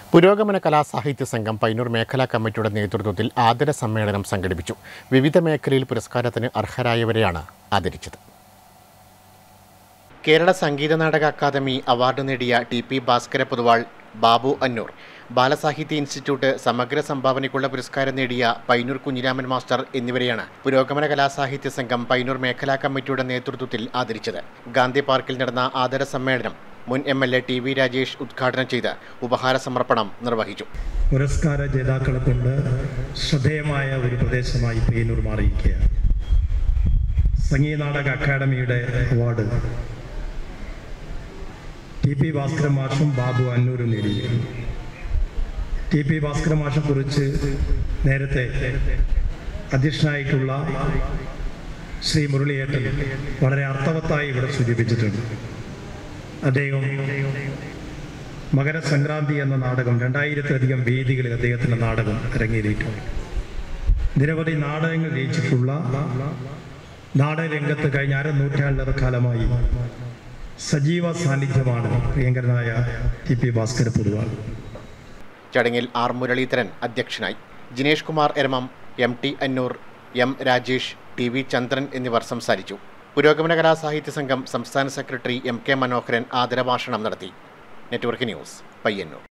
പുരോഗമന കലാ സാഹിത്യ സംഘം പൈനൂർ മേഖലാ കമ്മിറ്റിയുടെ നേതൃത്വത്തിൽ ആദര സമ്മേളനം സംഘടിപ്പിച്ചു വിവിധ മേഖലയിൽ പുരസ്കാരത്തിന് അർഹരായവരെയാണ് ആദരിച്ചത് കേരള സംഗീത നാടക അക്കാദമി അവാർഡ് നേടിയ T P Bhaskara Poduval Babu Annur Balasahitya institute സമഗ്ര സംഭാവനയ്ക്കുള്ള പുരസ്കാരം നേടിയ പൈനൂർ കുഞ്ഞിരാമൻ മാസ്റ്റർ എന്നിവരെയാണ് പുരോഗമന കലാസാഹിത്യ സംഘം പൈനൂർ മേഖലാ കമ്മിറ്റിയുടെ നേതൃത്വത്തിൽ ആദരിച്ചത് ഗാന്ധി പാർക്കിൽ നടന്ന ആദര സമ്മേളനം മുൻ M L A T V Rajesh ഉദ്ഘാടനം ചെയ്ത് ഉപഹാര സമർപ്പണം നിർവഹിച്ചു പുരസ്കാര ജേതാക്കളെ കൊണ്ട് ശ്രദ്ധേയമായ ഒരു പ്രദേശമായി പേനൂർ മാറിയിരിക്കുകയാണ് സംഗീത നാടക അക്കാദമിയുടെ അവാർഡ് ടി പി ഭാസ്കര മാഷും ബാബു അന്നൂരും നേടിയിരുന്നു ടി പി ഭാസ്കര മാഷെ കുറിച്ച് നേരത്തെ അധ്യക്ഷനായിട്ടുള്ള ശ്രീ മുരളിയേട്ടൻ വളരെ അർത്ഥവത്തായി ഇവിടെ സൂചിപ്പിച്ചിട്ടുണ്ട് അദ്ദേഹം മകരസംക്രാന്തി എന്ന നാടകം രണ്ടായിരത്തിലധികം വേദികളിൽ അദ്ദേഹത്തിൻ്റെ നാടകം അരങ്ങേറിയിട്ടുണ്ട് നിരവധി നാടകങ്ങൾ രചിച്ചിട്ടുള്ള നാടകരംഗത്ത് കഴിഞ്ഞ അര നൂറ്റാണ്ടിലേറെ കാലമായി സജീവ സാന്നിധ്യമാണ് പ്രിയങ്കരനായ ടി പി ഭാസ്കര പൊതുവാൾ ചടങ്ങിൽ ആർ മുരളീധരൻ അധ്യക്ഷനായി Jinesh Kumar Eramam M T Annur M Rajesh T V Chandran എന്നിവർ സംസാരിച്ചു പുരോഗമന കലാസാഹിത്യ സംഘം സംസ്ഥാന സെക്രട്ടറി എം കെ മനോഹരൻ ആദരഭാഷണം നടത്തി നെറ്റ്വർക്ക് ന്യൂസ് പയ്യന്നൂർ